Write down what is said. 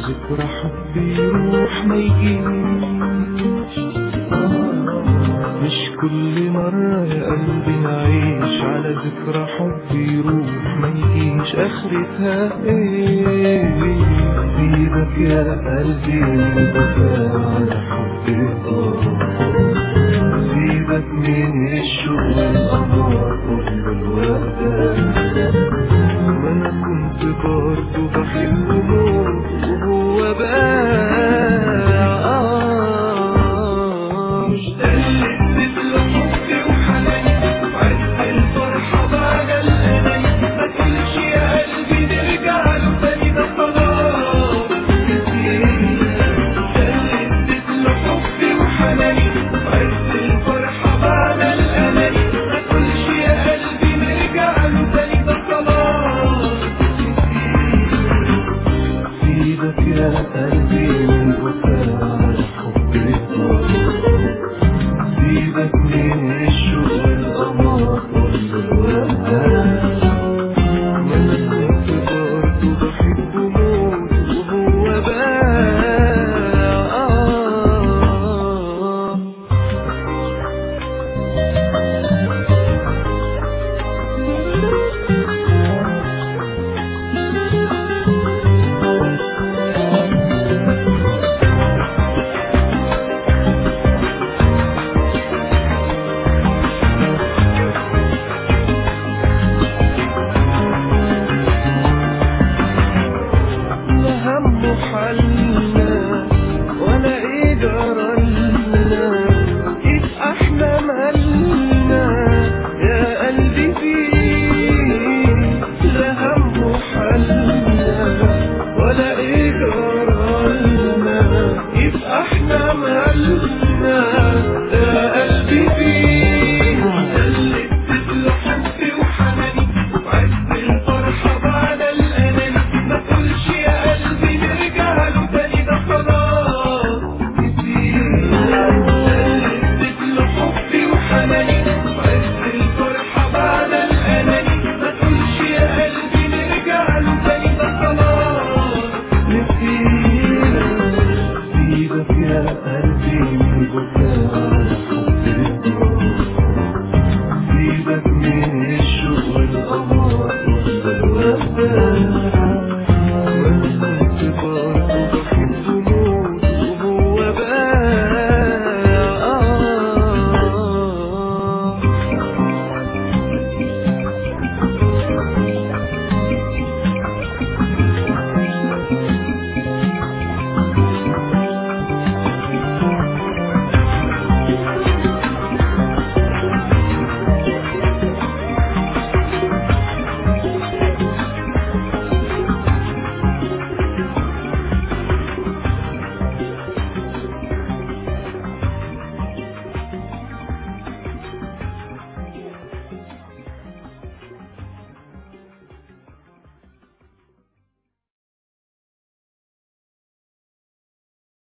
ذكرى حب يروح ما يجيش مش كل مرة يا قلبي نعيش على ذكرى حب يروح ما يجيش اخرتها ايه سيبك يا قلبي الوفاء على حب الله سيبك من الشوق والقمر كل الوقت ما انا كنت برضه بحب موت وهو باع مش ده اللي اديت له حبي وحناني وعز الفرحة بعد الأمان ما تقولش يا قلبي نرجع له تاني ده خلاص كتير ده اللي اديت له حبي وحناني وعز الفرحة بعد الأمان ما تقولش يا قلبي نرجع له تاني ده خلاص سيبك يا قلبي من الوفاء على حب الله سيبك من الشوق والقمر كل الوقت ما انا كنت برضه بحب موت وهو باع لا هم حلنا ولا ايه جرالنا ايه احنا مالنا يا قلبي فيه لا هم حلنا ولا ايه جرالنا ايه احنا مالنا يا قلبي فيه اللي اديت حبي وحناني وعز الفرحة بعد الأناني ما تقولش يا قلبي نرجع له تاني ده خلاص كتير اللي اديت له حبي وحناني وعز الفرحة بعد الأناني ما تقولش يا قلبي نرجع له تاني ده خلاص نسينا سيبك يا قلبي